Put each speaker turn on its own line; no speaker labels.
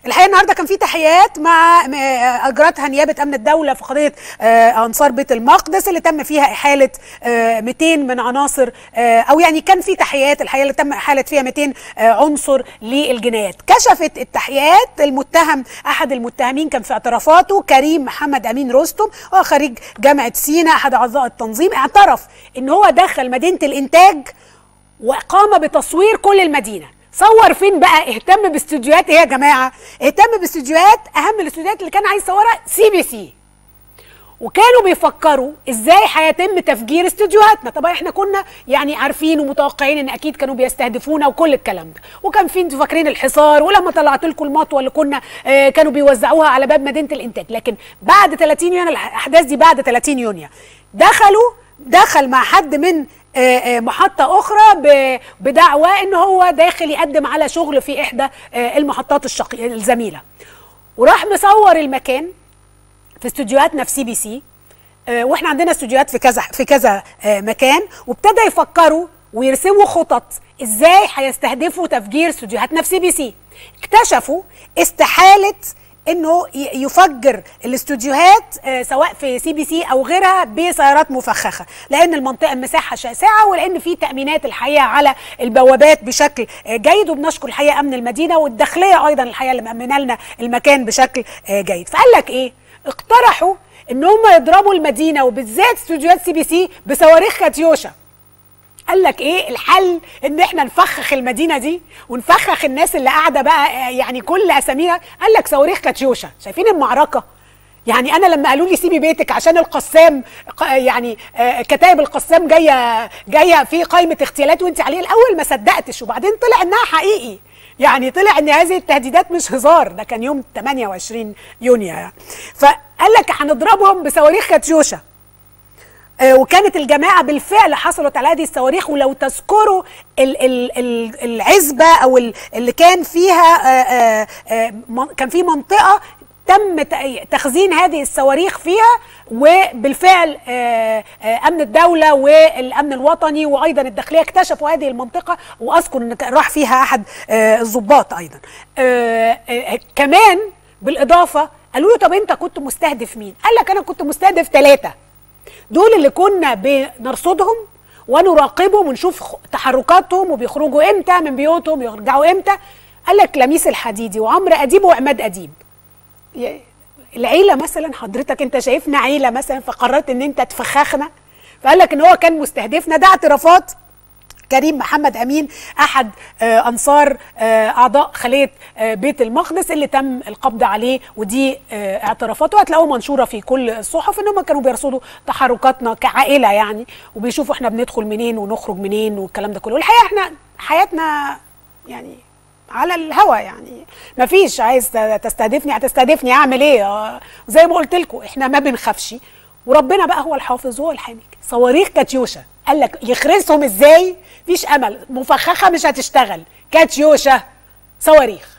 الحقيقه النهارده كان في تحيات مع م- اجرتها نيابه امن الدوله في قضيه آه، انصار بيت المقدس اللي تم فيها احاله آه، 200 من عناصر آه، او يعني كان في تحيات الحقيقه اللي تم احاله فيها 200 آه، عنصر للجنايات كشفت التحيات المتهم احد المتهمين كان في اعترافاته كريم محمد امين رستم هو خريج جامعه سينا احد اعضاء التنظيم اعترف ان هو دخل مدينه الانتاج وقام بتصوير كل المدينه صور فين بقى اهتم باستوديوهات ايه يا جماعه اهتم باستوديوهات اهم الاستوديوهات اللي كان عايز يصورها سي بي سي وكانوا بيفكروا ازاي هيتم تفجير استوديوهاتنا طبعا احنا كنا يعني عارفين ومتوقعين ان اكيد كانوا بيستهدفونا وكل الكلام ده وكان في انتوا فاكرين الحصار ولما طلعت لكم المطوه اللي كنا آه كانوا بيوزعوها على باب مدينه الانتاج لكن بعد 30 يونيو الاحداث دي بعد 30 يونيو دخلوا دخل مع حد من آه، آه، محطة أخرى ب- بدعوى إن هو داخل يقدم على شغل في إحدى آه، المحطات الشقي الزميلة وراح مصور المكان في استوديوهاتنا في سي بي سي آه، واحنا عندنا استوديوهات في كذا في كذا آه، مكان وابتدى يفكروا ويرسموا خطط ازاي هيستهدفوا تفجير استوديوهاتنا في سي بي سي اكتشفوا استحاله انه ي- يفجر الاستوديوهات آه، سواء في سي بي سي او غيرها بسيارات مفخخه لان المنطقه مساحه شاسعه ولان في تامينات الحقيقه على البوابات بشكل آه، جيد وبنشكر الحقيقه امن المدينه والداخليه ايضا الحقيقه اللي مامنه لنا المكان بشكل آه، جيد فقال لك ايه اقترحوا ان هم يضربوا المدينه وبالذات استوديوهات سي بي سي بصواريخ كاتيوشا قال لك ايه الحل ان احنا نفخخ المدينه دي ونفخخ الناس اللي قاعده بقى آه، يعني كل اساميها قال لك صواريخ كاتيوشا شايفين المعركه يعني انا لما قالوا لي سيبي بيتك عشان القسام ق- يعني آه، كتائب القسام جايه جايه في قائمه اغتيالات وانت عليه الاول ما صدقتش وبعدين طلع انها حقيقي يعني طلع ان هذه التهديدات مش هزار ده كان يوم 28 يونيو يعني فقال لك هنضربهم بصواريخ كاتيوشا آه، وكانت الجماعه بالفعل حصلت على هذه الصواريخ ولو تذكروا ال ال ال العزبه او ال- اللي كان فيها آه، آه، آه، من- كان في منطقه تم ت- تخزين هذه الصواريخ فيها وبالفعل آه، آه، امن الدوله والامن الوطني وايضا الداخليه اكتشفوا هذه المنطقه واذكر ان كان راح فيها احد آه، الضباط ايضا آه، آه، كمان بالاضافه قالوا له طب انت كنت مستهدف مين؟ قال لك انا كنت مستهدف ثلاثه دول اللي كنا بنرصدهم ونراقبهم ونشوف خ- تحركاتهم وبيخرجوا امتى من بيوتهم يرجعوا امتى قال لك لميس الحديدي وعمرو اديب وعماد اديب ي- العيله مثلا حضرتك انت شايفنا عيله مثلا فقررت ان انت تفخخنا فقال لك ان هو كان مستهدفنا ده اعترافات كريم محمد امين احد آه، انصار آه، اعضاء خليه آه، بيت المقدس اللي تم القبض عليه ودي آه، اعترافاته هتلاقوها منشوره في كل الصحف ان هم كانوا بيرصدوا تحركاتنا كعائله يعني وبيشوفوا احنا بندخل منين ونخرج منين والكلام ده كله والحقيقه احنا حياتنا يعني على الهوا يعني ما فيش عايز تستهدفني هتستهدفني اعمل ايه آه، زي ما قلت لكم احنا ما بنخافش وربنا بقى هو الحافظ هو الحامي صواريخ كاتيوشا قال لك يخرسهم ازاي مفيش امل مفخخه مش هتشتغل كاتيوشا صواريخ